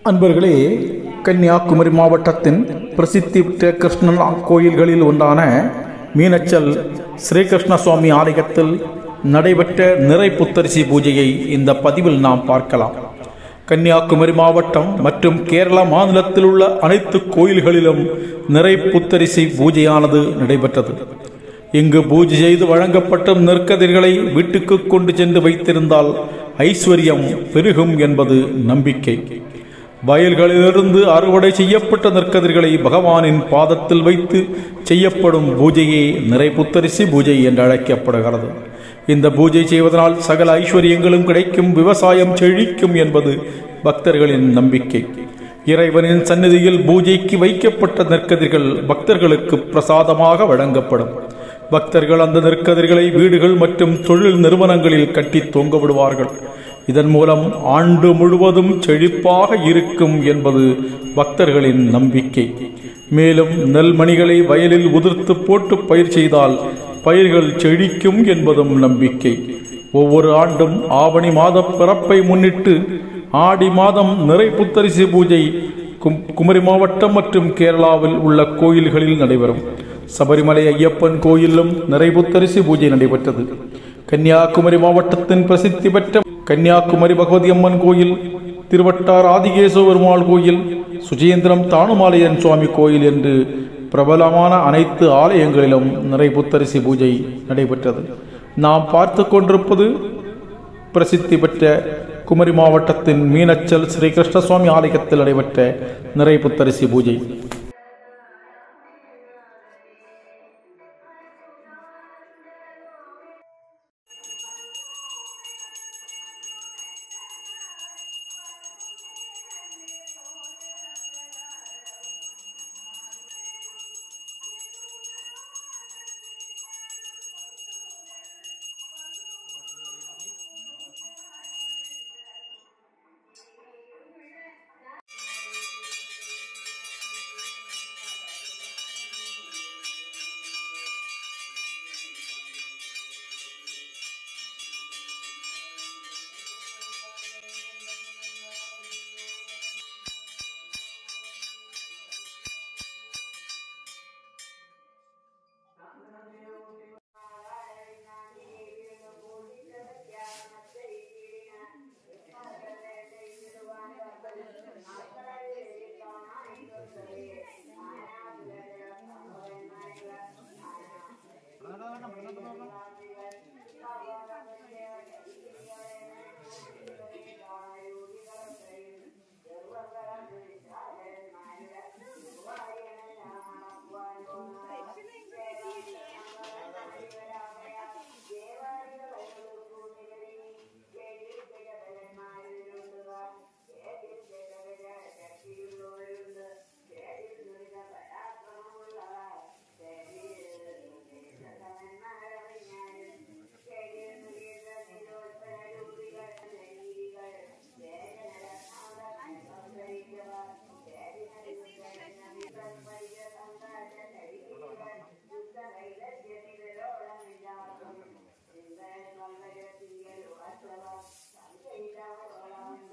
அன்பர்களே கன்னியாகுமரி மாவட்டத்தின் பிரசித்தி பெற்ற கிருஷ்ணன் கோயில்களில் ஒன்றான மீனச்சல் ஸ்ரீகிருஷ்ண சுவாமி ஆலயத்தில் நடைபெற்ற நிறை புத்தரிசி பூஜையை இந்த பதிவில் நாம் பார்க்கலாம் கன்னியாகுமரி மாவட்டம் மற்றும் கேரள மாநிலத்தில் உள்ள அனைத்து கோயில்களிலும் நிறை புத்தரிசி பூஜையானது நடைபெற்றது இங்கு பூஜை செய்து வழங்கப்பட்ட நெற்கதிர்களை வீட்டுக்கு கொண்டு சென்று வைத்திருந்தால் ஐஸ்வர்யம் பெருகும் என்பது நம்பிக்கை வயல்களிலிருந்து அறுவடை செய்யப்பட்ட நெற்கதிர்களை பகவானின் பாதத்தில் வைத்து செய்யப்படும் பூஜையே நிறைப்புத்தரிசி பூஜை என்று அழைக்கப்படுகிறது இந்த பூஜை செய்வதனால் சகல ஐஸ்வர்யங்களும் கிடைக்கும் விவசாயம் செழிக்கும் என்பது பக்தர்களின் நம்பிக்கை இறைவனின் சந்நிதியில் பூஜைக்கு வைக்கப்பட்ட நெற்கதிர்கள் பக்தர்களுக்கு பிரசாதமாக வழங்கப்படும் பக்தர்கள் அந்த நெற்கதிர்களை வீடுகள் மற்றும் தொழில் நிறுவனங்களில் கட்டி தொங்க விடுவார்கள் இதன் மூலம் ஆண்டு முழுவதும் செழிப்பாக இருக்கும் என்பது பக்தர்களின் நம்பிக்கை மேலும் நெல்மணிகளை வயலில் உதிர்த்து போட்டு பயிர் செய்தால் பயிர்கள் செழிக்கும் என்பதும் நம்பிக்கை ஒவ்வொரு ஆண்டும் ஆவணி மாத பிறப்பை முன்னிட்டு ஆடி மாதம் நிறை புத்தரிசி பூஜை கும் குமரி மாவட்டம் மற்றும் கேரளாவில் உள்ள கோயில்களில் நடைபெறும் சபரிமலை ஐயப்பன் கோயிலும் நிறைபுத்தரிசி பூஜை நடைபெற்றது கன்னியாகுமரி மாவட்டத்தின் பிரசித்தி பெற்ற கன்னியாகுமரி பகவதி அம்மன் கோயில் திருவட்டார் ஆதிகேசவ பெருமாள் கோயில் சுஜேந்திரம் தானுமாலயன் சுவாமி கோயில் என்று பிரபலமான அனைத்து ஆலயங்களிலும் நிறைபுத்தரிசி பூஜை நடைபெற்றது நாம் பார்த்து கொண்டிருப்பது பிரசித்தி பெற்ற குமரி மாவட்டத்தின் மீனச்சல் ஸ்ரீ கிருஷ்ணசுவாமி ஆலயத்தில் நடைபெற்ற நிறைபுத்தரிசி பூஜை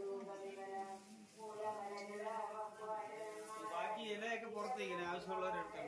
ബാക്കി ഇലയൊക്കെ പുറത്തേക്കിന് ആവശ്യമുള്ളവരെടുത്ത്